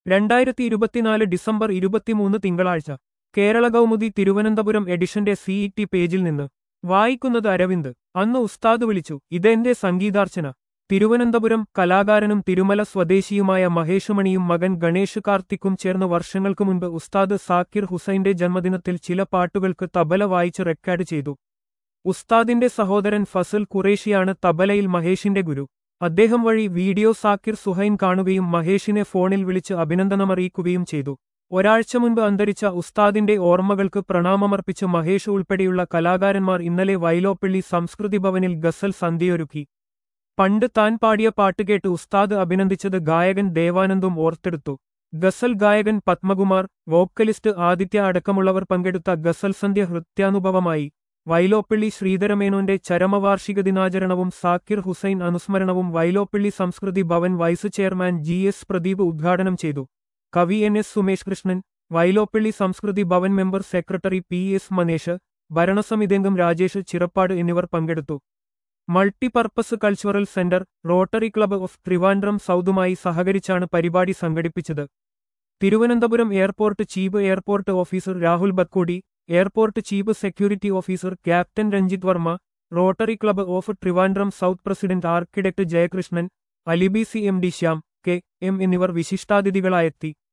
രണ്ടായിരത്തി ഇരുപത്തിനാല് ഡിസംബർ ഇരുപത്തിമൂന്ന് തിങ്കളാഴ്ച കേരള കൗമുദി തിരുവനന്തപുരം എഡിഷന്റെ സിഇടി പേജിൽ നിന്ന് വായിക്കുന്നത് അരവിന്ദ് അന്ന് ഉസ്താദ് വിളിച്ചു ഇതെന്റെ സംഗീതാർച്ചന തിരുവനന്തപുരം കലാകാരനും തിരുമല സ്വദേശിയുമായ മഹേഷുമണിയും മകൻ ഗണേഷ് കാർത്തിക്കും ചേർന്ന് വർഷങ്ങൾക്കു മുൻപ് ഉസ്താദ് സാക്കിർ ഹുസൈന്റെ ജന്മദിനത്തിൽ ചില പാട്ടുകൾക്ക് തബല വായിച്ച് റെക്കോർഡ് ചെയ്തു ഉസ്താദിന്റെ സഹോദരൻ ഫസൽ ഖുറേഷിയാണ് തബലയിൽ മഹേഷിന്റെ ഗുരു അദ്ദേഹം വഴി വീഡിയോ സാക്കിർ സുഹൈൻ കാണുകയും മഹേഷിനെ ഫോണിൽ വിളിച്ച് അഭിനന്ദനമറിയിക്കുകയും ചെയ്തു ഒരാഴ്ച മുൻപ് അന്തരിച്ച ഉസ്താദിന്റെ ഓർമ്മകൾക്ക് പ്രണാമമർപ്പിച്ച് മഹേഷ് ഉൾപ്പെടെയുള്ള കലാകാരന്മാർ ഇന്നലെ വൈലോപ്പള്ളി സംസ്കൃതി ഭവനിൽ ഗസൽ സന്ധ്യയൊരുക്കി പണ്ട് താൻ പാടിയ പാട്ട് കേട്ട് ഉസ്താദ് അഭിനന്ദിച്ചത് ഗായകൻ ദേവാനന്ദും ഓർത്തെടുത്തു ഗസൽ ഗായകൻ പത്മകുമാർ വോക്കലിസ്റ്റ് ആദിത്യ അടക്കമുള്ളവർ പങ്കെടുത്ത ഗസൽ സന്ധ്യ ഹൃത്യാനുഭവമായി വൈലോപ്പള്ളി ശ്രീധരമേനോന്റെ ചരമവാർഷിക ദിനാചരണവും സാക്കിർ ഹുസൈൻ അനുസ്മരണവും Vyloppilly Samskriti Bhavan vice chairman G S Pradeep ഉദ്ഘാടനം ചെയ്തു കവി N S Sumesh Krishnan Vyloppilly Samskriti Bhavan member secretary P S Manesh ഭരണസമിതിയംഗം രാജേഷ് ചിറപ്പാട് എന്നിവർ പങ്കെടുത്തു multipurpose cultural centre Rotary Club of Trivandrum സൗദുമായി സഹകരിച്ചാണ് പരിപാടി സംഘടിപ്പിച്ചത് Thiruvananthapuram airport chief airport officer Rahul Bakkodi airport chief security officer captain Ranjith Varma Rotary Club of Trivandrum south president architect Jayakrishnan അലിബി C M D Shyam K M എന്നിവർ വിശിഷ്ടാതിഥികളായെത്തി